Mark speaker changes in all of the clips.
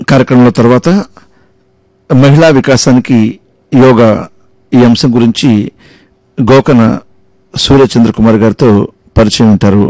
Speaker 1: కార్యక్రమంలో తర్వాత మహిళా వికాసానికి యోగా ఈ అంశం గురించి గోకన సూర్యచంద్ర కుమార్ గారితో పరిచయం ఉంటారు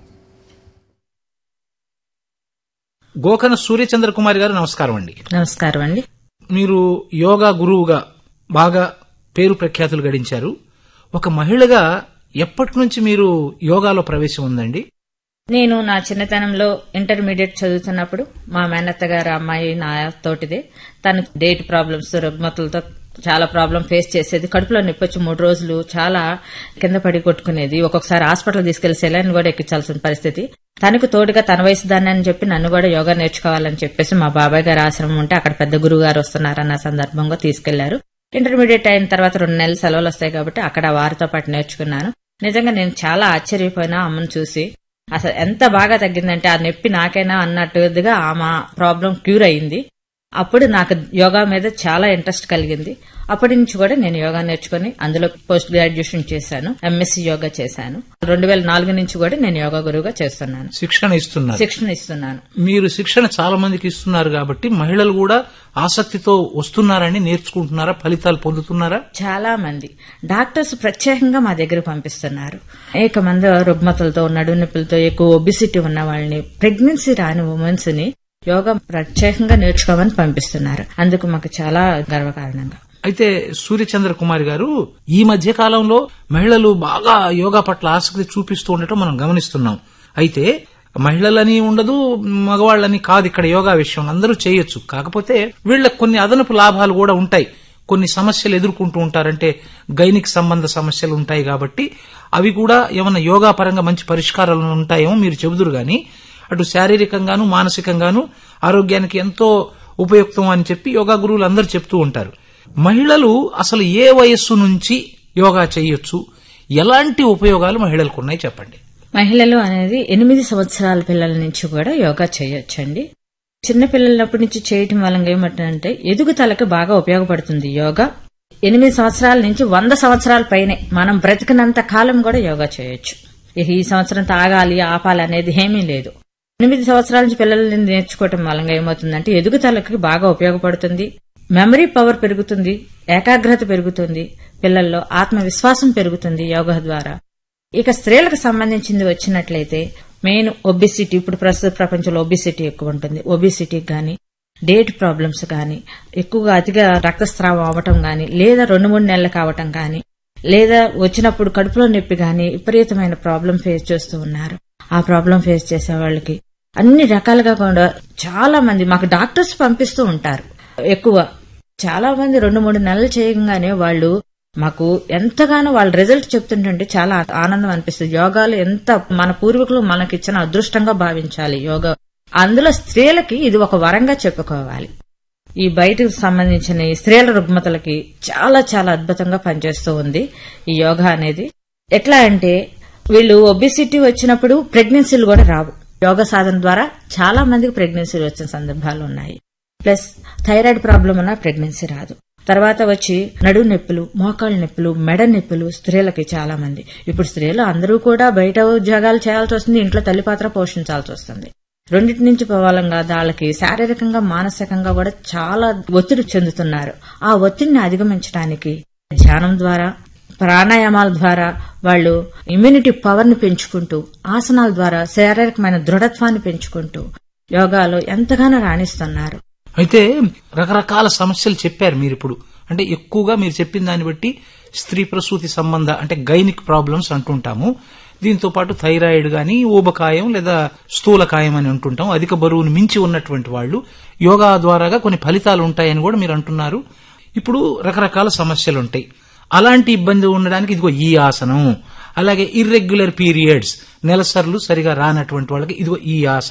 Speaker 2: గోకన సూర్యచంద్ర కుమార్ గారు నమస్కారం అండి
Speaker 3: నమస్కారం అండి
Speaker 2: మీరు యోగా గురువుగా బాగా పేరు ప్రఖ్యాతులు గడించారు ఒక మహిళగా ఎప్పటి నుంచి మీరు యోగాలో ప్రవేశం ఉందండి
Speaker 3: నేను నా చిన్నతనంలో ఇంటర్మీడియట్ చదువుతున్నప్పుడు మా మేనత్త గారు అమ్మాయి నా తోటిదే తను డేట్ ప్రాబ్లమ్స్ రుగ్మతులతో చాలా ప్రాబ్లం ఫేస్ చేసేది కడుపులో నొప్పి వచ్చి మూడు రోజులు చాలా కింద పడి కొట్టుకునేది ఒక్కొక్కసారి హాస్పిటల్ తీసుకెళ్లి సెలైన్ కూడా ఎక్కించాల్సిన పరిస్థితి తనకు తోడుగా తన వయసు దాన్ని అని చెప్పి నన్ను కూడా యోగా నేర్చుకోవాలని చెప్పేసి మా బాబాయ్ గారి ఆశ్రమం ఉంటే అక్కడ పెద్ద గురువు గారు వస్తున్నారన్న సందర్భంగా తీసుకెళ్లారు ఇంటర్మీడియట్ అయిన తర్వాత రెండు నెలలు సెలవులు వస్తాయి కాబట్టి అక్కడ వారితో పాటు నేర్చుకున్నాను నిజంగా నేను చాలా ఆశ్చర్యపోయినా అమ్మను చూసి అసలు ఎంత బాగా తగ్గిందంటే ఆ నొప్పి నాకైనా అన్నట్టుగా ఆమె ప్రాబ్లం క్యూర్ అయింది అప్పుడు నాకు యోగా మీద చాలా ఇంట్రెస్ట్ కలిగింది అప్పటి నుంచి కూడా నేను యోగా నేర్చుకుని అందులో పోస్ట్ గ్రాడ్యుయేషన్ చేశాను ఎంఎస్సీ యోగా చేశాను రెండు వేల నాలుగు నుంచి కూడా నేను యోగా గురువుగా చేస్తున్నాను
Speaker 2: శిక్షణ ఇస్తున్నారు
Speaker 3: శిక్షణ ఇస్తున్నాను
Speaker 2: మీరు శిక్షణ చాలా మందికి ఇస్తున్నారు కాబట్టి మహిళలు కూడా ఆసక్తితో వస్తున్నారని నేర్చుకుంటున్నారా ఫలితాలు పొందుతున్నారా
Speaker 3: చాలా మంది డాక్టర్స్ ప్రత్యేకంగా మా దగ్గర పంపిస్తున్నారు అనేక మంది రుగ్మతలతో నడుము నొప్పులతో ఎక్కువ ఒబిసిటీ ఉన్న వాళ్ళని ప్రెగ్నెన్సీ రాని ఉమెన్స్ ని యోగా ప్రత్యేకంగా నేర్చుకోమని పంపిస్తున్నారు అందుకు మాకు చాలా గర్వకారణంగా
Speaker 2: అయితే సూర్యచంద్ర కుమార్ గారు ఈ మధ్య కాలంలో మహిళలు బాగా యోగా పట్ల ఆసక్తి చూపిస్తూ ఉండటం మనం గమనిస్తున్నాం అయితే మహిళలని ఉండదు మగవాళ్ళని కాదు ఇక్కడ యోగా విషయం అందరూ చేయొచ్చు కాకపోతే వీళ్ళకి కొన్ని అదనపు లాభాలు కూడా ఉంటాయి కొన్ని సమస్యలు ఎదుర్కొంటూ ఉంటారంటే గైనిక్ సంబంధ సమస్యలు ఉంటాయి కాబట్టి అవి కూడా ఏమన్నా యోగా పరంగా మంచి పరిష్కారాలు ఉంటాయేమో మీరు చెబుదురు గాని అటు శారీరకంగాను మానసికంగాను ఆరోగ్యానికి ఎంతో ఉపయుక్తం అని చెప్పి యోగా గురువులు అందరూ చెప్తూ ఉంటారు మహిళలు అసలు ఏ వయస్సు నుంచి యోగా చేయొచ్చు ఎలాంటి ఉపయోగాలు మహిళలకు ఉన్నాయి చెప్పండి
Speaker 3: మహిళలు అనేది ఎనిమిది సంవత్సరాల పిల్లల నుంచి కూడా యోగా చేయొచ్చండి చిన్న పిల్లలప్పటి నుంచి చేయటం వల్ల ఏమంటుందంటే ఎదుగుదలకు బాగా ఉపయోగపడుతుంది యోగా ఎనిమిది సంవత్సరాల నుంచి వంద సంవత్సరాల పైనే మనం బ్రతికినంత కాలం కూడా యోగా చేయొచ్చు ఇక ఈ సంవత్సరం తాగాలి ఆపాలి అనేది ఏమీ లేదు ఎనిమిది సంవత్సరాల నుంచి పిల్లల్ని నేర్చుకోవటం వల్ల ఏమవుతుందంటే ఎదుగుదలకు బాగా ఉపయోగపడుతుంది మెమరీ పవర్ పెరుగుతుంది ఏకాగ్రత పెరుగుతుంది పిల్లల్లో ఆత్మవిశ్వాసం పెరుగుతుంది యోగా ద్వారా ఇక స్త్రీలకు సంబంధించింది వచ్చినట్లయితే మెయిన్ ఒబిసిటీ ఇప్పుడు ప్రస్తుత ప్రపంచంలో ఒబిసిటీ ఎక్కువ ఉంటుంది ఒబిసిటీకి గాని డేట్ ప్రాబ్లమ్స్ గాని ఎక్కువగా అతిగా రక్తస్రావం అవ్వటం గాని లేదా రెండు మూడు నెలలు కావటం గాని లేదా వచ్చినప్పుడు కడుపులో నొప్పి గాని విపరీతమైన ప్రాబ్లం ఫేస్ చేస్తూ ఉన్నారు ఆ ప్రాబ్లం ఫేస్ చేసే వాళ్ళకి అన్ని రకాలుగా కూడా చాలా మంది మాకు డాక్టర్స్ పంపిస్తూ ఉంటారు ఎక్కువ చాలా మంది రెండు మూడు నెలలు చేయగానే వాళ్ళు మాకు ఎంతగానో వాళ్ళ రిజల్ట్ చెప్తుంటే చాలా ఆనందం అనిపిస్తుంది యోగాలు ఎంత మన పూర్వీకులు మనకిచ్చిన అదృష్టంగా భావించాలి యోగా అందులో స్త్రీలకి ఇది ఒక వరంగా చెప్పుకోవాలి ఈ బయటకు సంబంధించిన ఈ స్త్రీల రుగ్మతలకి చాలా చాలా అద్భుతంగా పనిచేస్తూ ఉంది ఈ యోగా అనేది ఎట్లా అంటే వీళ్ళు ఒబిసిటీ వచ్చినప్పుడు ప్రెగ్నెన్సీలు కూడా రావు యోగా సాధన ద్వారా చాలా మందికి ప్రెగ్నెన్సీలు వచ్చిన సందర్భాలు ఉన్నాయి ప్లస్ థైరాయిడ్ ప్రాబ్లం ఉన్న ప్రెగ్నెన్సీ రాదు తర్వాత వచ్చి నడు నొప్పులు మోకాళ్ళ నొప్పులు మెడ నొప్పులు స్త్రీలకి చాలా మంది ఇప్పుడు స్త్రీలు అందరూ కూడా బయట ఉద్యోగాలు చేయాల్సి వస్తుంది ఇంట్లో తల్లి పాత్ర పోషించాల్సి వస్తుంది రెండింటి నుంచి పోవాలంగా వాళ్ళకి శారీరకంగా మానసికంగా కూడా చాలా ఒత్తిడి చెందుతున్నారు ఆ ఒత్తిడిని అధిగమించడానికి ధ్యానం ద్వారా ప్రాణాయామాల ద్వారా వాళ్ళు ఇమ్యూనిటీ పవర్ ని పెంచుకుంటూ ఆసనాల ద్వారా శారీరకమైన దృఢత్వాన్ని పెంచుకుంటూ యోగాలో ఎంతగానో రాణిస్తున్నారు
Speaker 2: అయితే రకరకాల సమస్యలు చెప్పారు మీరు ఇప్పుడు అంటే ఎక్కువగా మీరు చెప్పిన దాన్ని బట్టి స్త్రీ ప్రసూతి సంబంధ అంటే గైనిక్ ప్రాబ్లమ్స్ అంటుంటాము దీంతో పాటు థైరాయిడ్ గాని ఊబకాయం లేదా స్థూలకాయం అని అంటుంటాం అధిక బరువును మించి ఉన్నటువంటి వాళ్ళు యోగా ద్వారాగా కొన్ని ఫలితాలు ఉంటాయని కూడా మీరు అంటున్నారు ఇప్పుడు రకరకాల సమస్యలు ఉంటాయి అలాంటి ఇబ్బంది ఉండడానికి ఇదిగో ఈ ఆసనం అలాగే ఇర్రెగ్యులర్ పీరియడ్స్ నెలసర్లు సరిగా రానటువంటి వాళ్ళకి ఇదిగో ఈ ఆసనం